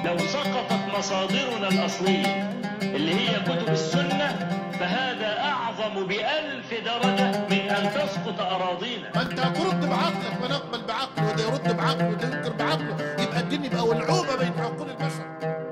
لو سقطت مصادرنا الأصلية اللي هي كتب السنة فهذا أعظم بألف درجة من أن تسقط أراضينا ما انت هترد بعقلك ما نقبل بعقله وده يرد بعقله وده ينكر بعقله يبقى الدين يبقى ولعوبه بين عقول البشر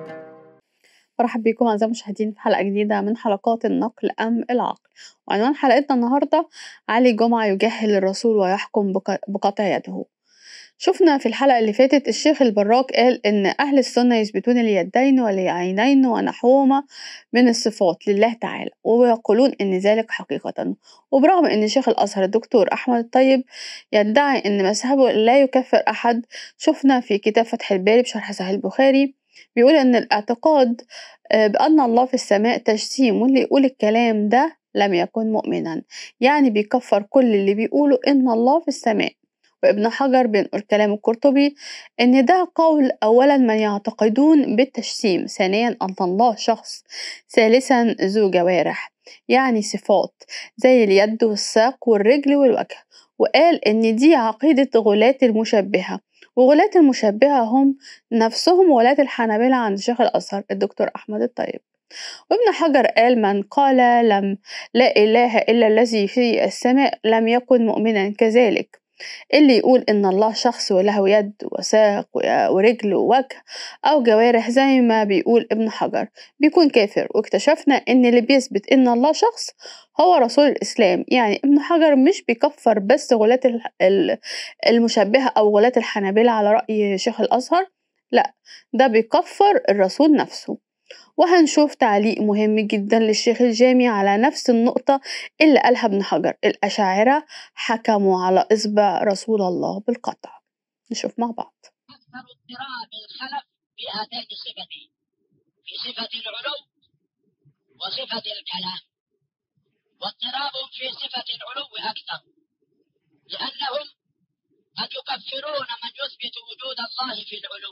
برحب بيكم أعزائي المشاهدين في حلقة جديدة من حلقات النقل أم العقل وعنوان حلقتنا النهاردة علي جمعة يجهل الرسول ويحكم بق- بقطع يده شفنا في الحلقة اللي فاتت الشيخ البراك قال إن أهل السنة يثبتون اليدين والعينين ونحوهما من الصفات لله تعالى ويقولون إن ذلك حقيقة وبرغم إن شيخ الأزهر الدكتور أحمد الطيب يدعي إن مذهبه لا يكفر أحد شفنا في كتاب فتح الباري بشرح صحيح البخاري بيقول إن الاعتقاد آه، بأن الله في السماء تجسيم واللي يقول الكلام ده لم يكن مؤمنا يعني بيكفر كل اللي بيقولوا إن الله في السماء وابن حجر بينقل كلام القرطبي إن ده قول أولا من يعتقدون بالتجسيم ثانيا أن الله شخص ثالثا ذو جوارح يعني صفات زي اليد والساق والرجل والوجه وقال إن دي عقيدة غلاة المشبهة وغلاة المشبهة هم نفسهم ولاة الحنابلة عند شيخ الأزهر الدكتور أحمد الطيب وابن حجر قال من قال لم لا إله إلا الذي في السماء لم يكن مؤمنا كذلك اللي يقول إن الله شخص وله يد وساق و- ورجل ووجه أو جوارح زي ما بيقول ابن حجر بيكون كافر واكتشفنا إن اللي بيثبت إن الله شخص هو رسول الإسلام يعني ابن حجر مش بيكفر بس غلاة ال- ال- المشبهة أو غلاة الحنابلة على رأي شيخ الأزهر لأ ده بيكفر الرسول نفسه وهنشوف تعليق مهم جدا للشيخ الجامي على نفس النقطة اللي قالها ابن حجر الأشاعرة حكموا على إصبع رسول الله بالقطع نشوف مع بعض أكثر اضطراب الخلف في هاتين الصفتين في صفة العلو وصفة الكلام واضطرابهم في صفة العلو أكثر لأنهم قد يكفرون من يثبت وجود الله في العلو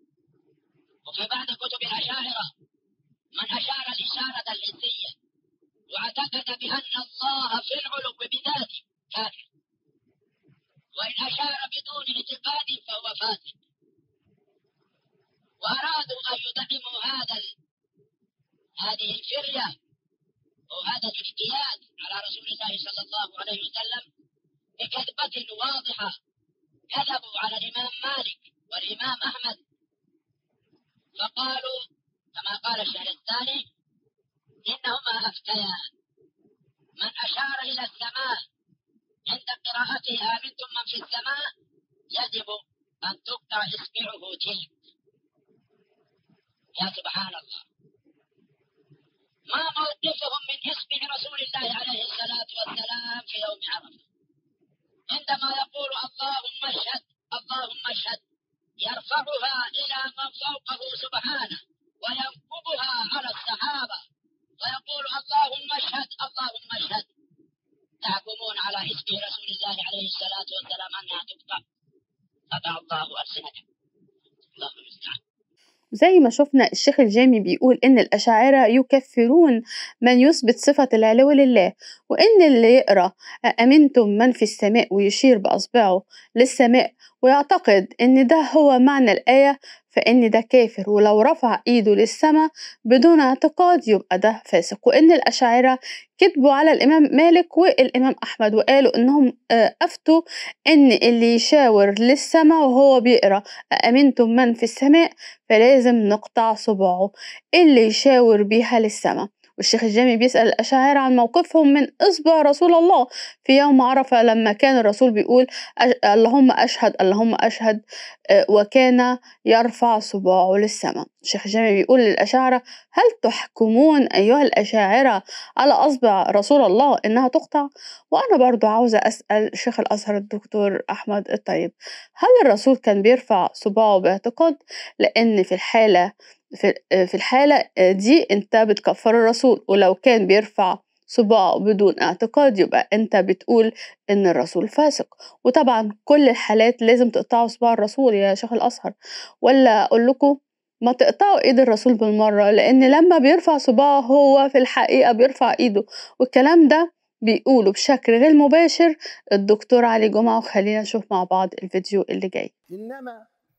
وفي بعض كتب الأشاعرة من أشار الإشارة الحسية واعتقد بأن الله في العلو بذاته كافر وإن أشار بدون اعتقاد فهو فاسق وأرادوا أن يدعموا هذا ال... هذه الفرية أو هذا الاجتياز على رسول الله صلى الله عليه وسلم بكذبة واضحة كذبوا على الإمام مالك والإمام أحمد فقالوا كما قال الشهر الثاني إنهما أفتيا من أشار إلى السماء عند قراءته آمنتم من في السماء يجب أن تقطع إصبعه تلك يا سبحان الله ما موقفهم من إصبع رسول الله عليه الصلاة والسلام في يوم عرفة عندما يقول اللهم اشهد اللهم اشهد يرفعها إلى من فوقه سبحانه وينكبها على الصحابة ويقول اللهم اشهد اللهم اشهد تحكمون على اسم رسول الله عليه الصلاة والسلام أنها تقطع قطع الله ألسنتهم الله المستعان زي ما شفنا الشيخ الجامي بيقول إن الأشاعرة يكفرون من يثبت صفة العلو لله وإن اللي يقرأ أأمنتم من في السماء ويشير بأصبعه للسماء ويعتقد إن ده هو معنى الآية فإن ده كافر ولو رفع إيده للسماء بدون اعتقاد يبقى ده فاسق وإن الأشاعرة كذبوا على الإمام مالك والإمام أحمد وقالوا إنهم آه، أفتوا إن اللي يشاور للسماء وهو بيقرأ أأمنتم من في السماء فلازم نقطع صباعه اللي يشاور بيها للسماء والشيخ الجامي بيسأل الأشاعرة عن موقفهم من إصبع رسول الله في يوم عرفة لما كان الرسول بيقول أش... اللهم أشهد اللهم أشهد آه، وكان يرفع صباعه للسماء الشيخ الجامي بيقول للأشاعرة هل تحكمون أيها الأشاعرة على أصبع رسول الله إنها تقطع وأنا برضو عاوزة أسأل شيخ الأزهر الدكتور أحمد الطيب هل الرسول كان بيرفع صباعه باعتقاد لأن في الحالة في في الحالة دي أنت بتكفر الرسول ولو كان بيرفع صباعه بدون اعتقاد يبقى أنت بتقول إن الرسول فاسق وطبعا كل الحالات لازم تقطعوا صباع الرسول يا شيخ الأزهر ولا أقول لكم ما تقطعوا ايد الرسول بالمرة لان لما بيرفع صباعه هو في الحقيقة بيرفع ايده والكلام ده بيقوله بشكل غير مباشر الدكتور علي جمعة وخلينا نشوف مع بعض الفيديو اللي جاي انما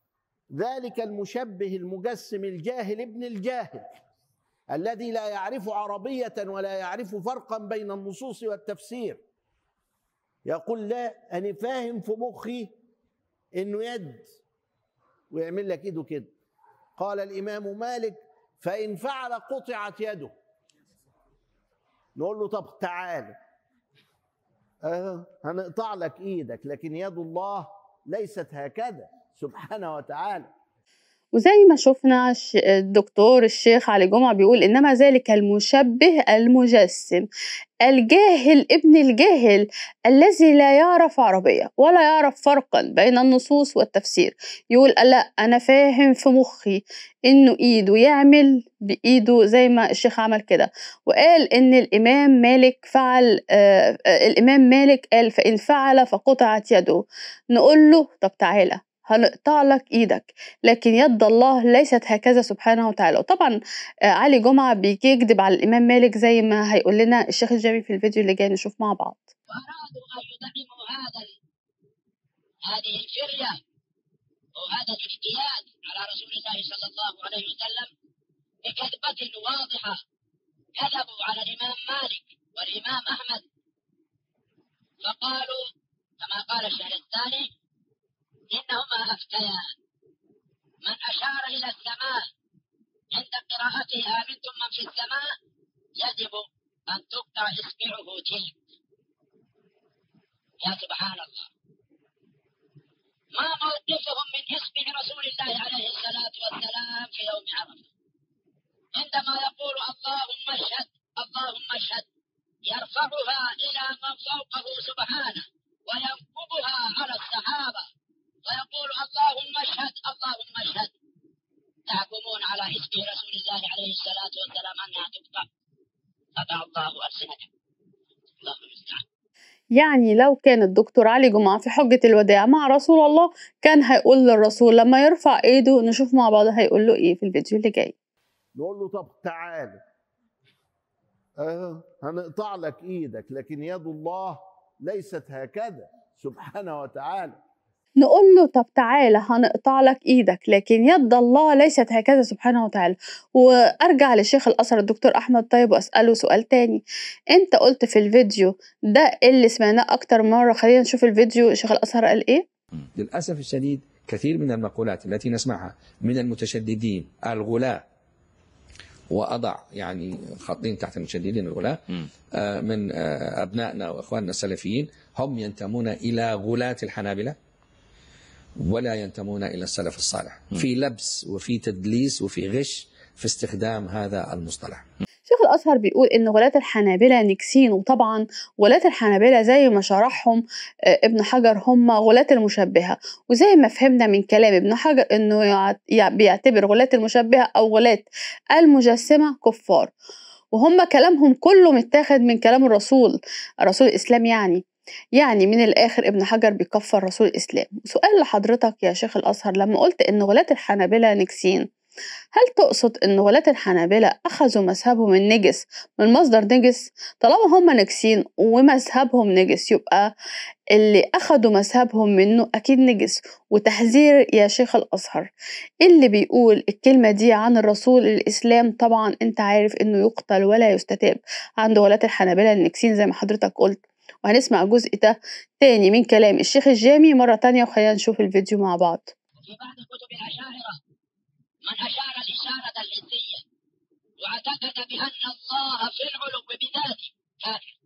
ذلك المشبه المجسم الجاهل ابن الجاهل الذي لا يعرف عربية ولا يعرف فرقا بين النصوص والتفسير يقول لا أنا فاهم في مخي إنه يد ويعمل لك إيده كده قال الإمام مالك فإن فعل قطعت يده نقول له طب تعال آه هنقطع لك إيدك لكن يد الله ليست هكذا سبحانه وتعالى وزي ما شفنا ش- الدكتور الشيخ علي جمعة بيقول إنما ذلك المشبه المجسم الجاهل ابن الجاهل الذي لا يعرف عربية ولا يعرف فرقا بين النصوص والتفسير يقول لا أنا فاهم في مخي إنه إيده يعمل بإيده زي ما الشيخ عمل كده وقال إن الإمام مالك فعل آه آه الإمام مالك قال فإن فعل فقطعت يده نقول له طب تعالى هنقطع لك إيدك لكن يد الله ليست هكذا سبحانه وتعالى وطبعا آه، علي جمعة بيجي يكذب على الإمام مالك زي ما هيقول لنا الشيخ الجامي في الفيديو اللي جاي نشوف مع بعض وأرادوا أن يدعموا هذا ال- هذه الفرية وهذا الاجتياد على رسول الله صلى الله عليه وسلم بكذبة واضحة كذبوا على الإمام مالك والإمام أحمد فقالوا كما قال الشهر الثاني إنهما أفتيان من أشار إلى السماء عند قراءته آمنتم من في السماء يجب أن تقطع إصبعه تلك يا سبحان الله ما موقفهم من اسم رسول الله عليه الصلاة والسلام في يوم عرفة عندما يقول اللهم اشهد اللهم اشهد يرفعها إلى من فوقه سبحانه وينكبها على الصحابة ويقول اللهم اشهد اللهم اشهد تحكمون على اسم رسول الله عليه الصلاة والسلام أنها تقطع قطع الله ألسنتكم الله المستعان يعني لو كان الدكتور علي جمعة في حجة الوداع مع رسول الله كان هيقول للرسول لما يرفع ايده نشوف مع بعض هيقول له ايه في الفيديو اللي جاي نقول له طب تعال آه هنقطع لك ايدك لكن يد الله ليست هكذا سبحانه وتعالى نقول له طب تعالى هنقطع لك ايدك لكن يد الله ليست هكذا سبحانه وتعالى وارجع لشيخ الازهر الدكتور احمد طيب واساله سؤال تاني انت قلت في الفيديو ده اللي سمعناه اكتر مره خلينا نشوف الفيديو شيخ الازهر قال ايه للأسف الشديد كثير من المقولات التي نسمعها من المتشددين الغلاة وأضع يعني خطين تحت المتشددين الغلاة آه، من آه، أبنائنا وإخواننا السلفيين هم ينتمون إلى غلاة الحنابلة ولا ينتمون إلى السلف الصالح في لبس وفي تدليس وفي غش في استخدام هذا المصطلح شيخ الازهر بيقول ان غلاة الحنابلة نكسين وطبعا غلاة الحنابلة زي ما شرحهم آه، ابن حجر هم غلاة المشبهة وزي ما فهمنا من كلام ابن حجر انه يع- يع- بيعتبر غلاة المشبهة او غلاة المجسمة كفار وهم كلامهم كله متاخد من كلام الرسول رسول الاسلام يعني يعني من الاخر ابن حجر بيكفر رسول الاسلام سؤال لحضرتك يا شيخ الازهر لما قلت ان غلاة الحنابلة نكسين هل تقصد ان غلاة الحنابلة اخذوا مذهبهم النجس من مصدر نجس طالما هم نجسين ومذهبهم نجس يبقى اللي اخذوا مذهبهم منه اكيد نجس وتحذير يا شيخ الازهر اللي بيقول الكلمة دي عن الرسول الاسلام طبعا انت عارف انه يقتل ولا يستتاب عند غلاة الحنابلة النجسين زي ما حضرتك قلت وهنسمع الجزء ده تاني من كلام الشيخ الجامي مرة تانية وخلينا نشوف الفيديو مع بعض وفي بعض كتب الأشاعرة من أشار الإشارة الحسية واعتقد بأن الله في العلو بذاته كافر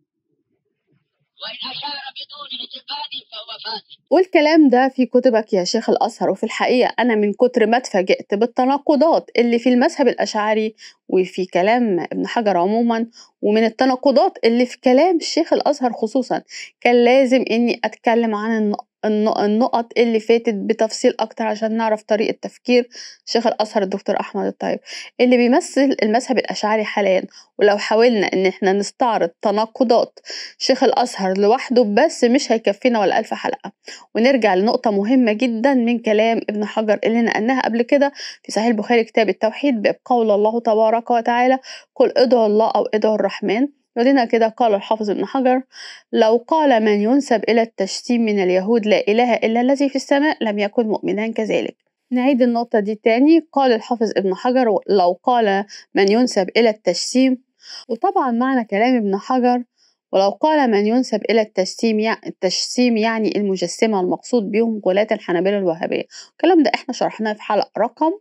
وإن أشار بدون اعتقاد فهو فاسد والكلام ده في كتبك يا شيخ الأزهر وفي الحقيقة أنا من كتر ما اتفاجئت بالتناقضات اللي في المذهب الأشعري وفي كلام ابن حجر عموما ومن التناقضات اللي في كلام الشيخ الأزهر خصوصا كان لازم إني أتكلم عن النق- النق- النقط اللي فاتت بتفصيل أكتر عشان نعرف طريقة تفكير شيخ الأزهر الدكتور أحمد الطيب اللي بيمثل المذهب الأشعري حاليا ولو حاولنا إن احنا نستعرض تناقضات شيخ الأزهر لوحده بس مش هيكفينا ولا ألف حلقة ونرجع لنقطة مهمة جدا من كلام ابن حجر اللي نقلناها قبل كده في صحيح البخاري كتاب التوحيد باب قول الله تبارك وتعالى قل ادعوا الله أو ادعوا الرحمن يقولنا كده قال الحافظ ابن حجر لو قال من ينسب إلى التشتيم من اليهود لا إله إلا الذي في السماء لم يكن مؤمنا كذلك نعيد النقطة دي تاني قال الحافظ ابن حجر لو قال من ينسب إلى التجسيم وطبعا معنى كلام ابن حجر ولو قال من ينسب إلى التجسيم يعني التجسيم يعني المجسمة المقصود بهم غلاة الحنابلة الوهابية الكلام ده احنا شرحناه في حلقة رقم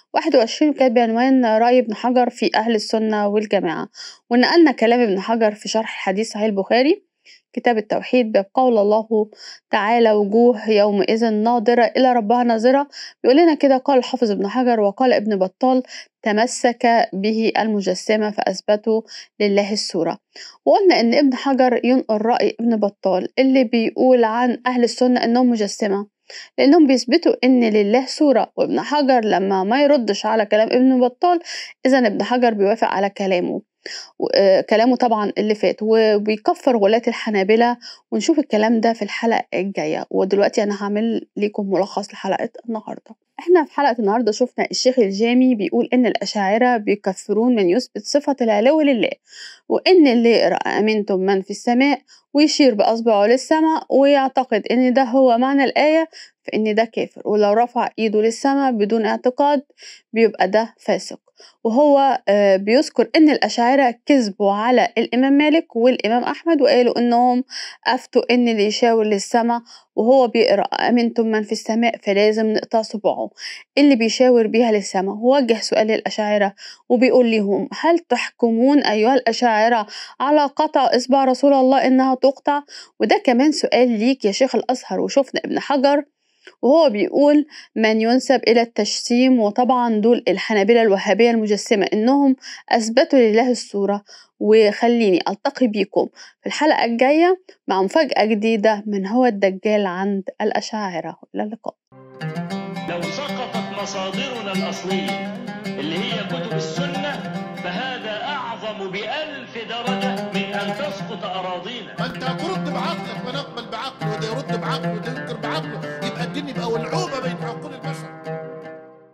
21 وكانت بعنوان رأي ابن حجر في أهل السنة والجماعة ونقلنا كلام ابن حجر في شرح حديث صحيح البخاري كتاب التوحيد باب قول الله تعالى وجوه يومئذ ناظرة إلى ربها ناظرة بيقول لنا كده قال الحافظ ابن حجر وقال ابن بطال تمسك به المجسمة فأثبتوا لله الصورة وقلنا إن ابن حجر ينقل رأي ابن بطال اللي بيقول عن أهل السنة إنهم مجسمة لأنهم بيثبتوا إن لله صورة وابن حجر لما ما يردش على كلام ابن بطال إذا ابن حجر بيوافق على كلامه كلامه طبعا اللي فات وبيكفر غلاة الحنابلة ونشوف الكلام ده في الحلقة الجاية ودلوقتي أنا هعمل لكم ملخص لحلقة النهاردة احنا في حلقة النهاردة شفنا الشيخ الجامي بيقول إن الأشاعرة بيكفرون من يثبت صفة العلو لله وإن اللي يقرأ أمنتم من في السماء ويشير بأصبعه للسماء ويعتقد إن ده هو معنى الآية فإن ده كافر ولو رفع إيده للسماء بدون اعتقاد بيبقى ده فاسق وهو بيذكر إن الأشاعرة كذبوا على الإمام مالك والإمام أحمد وقالوا إنهم أفتوا إن اللي يشاور للسماء وهو بيقرأ أمنتم من في السماء فلازم نقطع صباعه اللي بيشاور بيها للسماء ووجه سؤال للأشاعرة وبيقول لهم هل تحكمون أيها الأشاعرة على قطع إصبع رسول الله إنها تقطع وده كمان سؤال ليك يا شيخ الأزهر وشفنا ابن حجر وهو بيقول من ينسب إلى التجسيم وطبعا دول الحنابلة الوهابية المجسمة إنهم أثبتوا لله الصورة وخليني ألتقي بيكم في الحلقة الجاية مع مفاجأة جديدة من هو الدجال عند الأشاعرة إلى اللقاء لو سقطت مصادرنا الأصلية اللي هي كتب السنة فهذا أعظم بألف درجة من أن تسقط أراضينا ما انت هترد بعقلك ما نقبل بعقله وده يرد بعقله وده ينكر بعقله يبقى الدين يبقى ولعوبه بين عقول البشر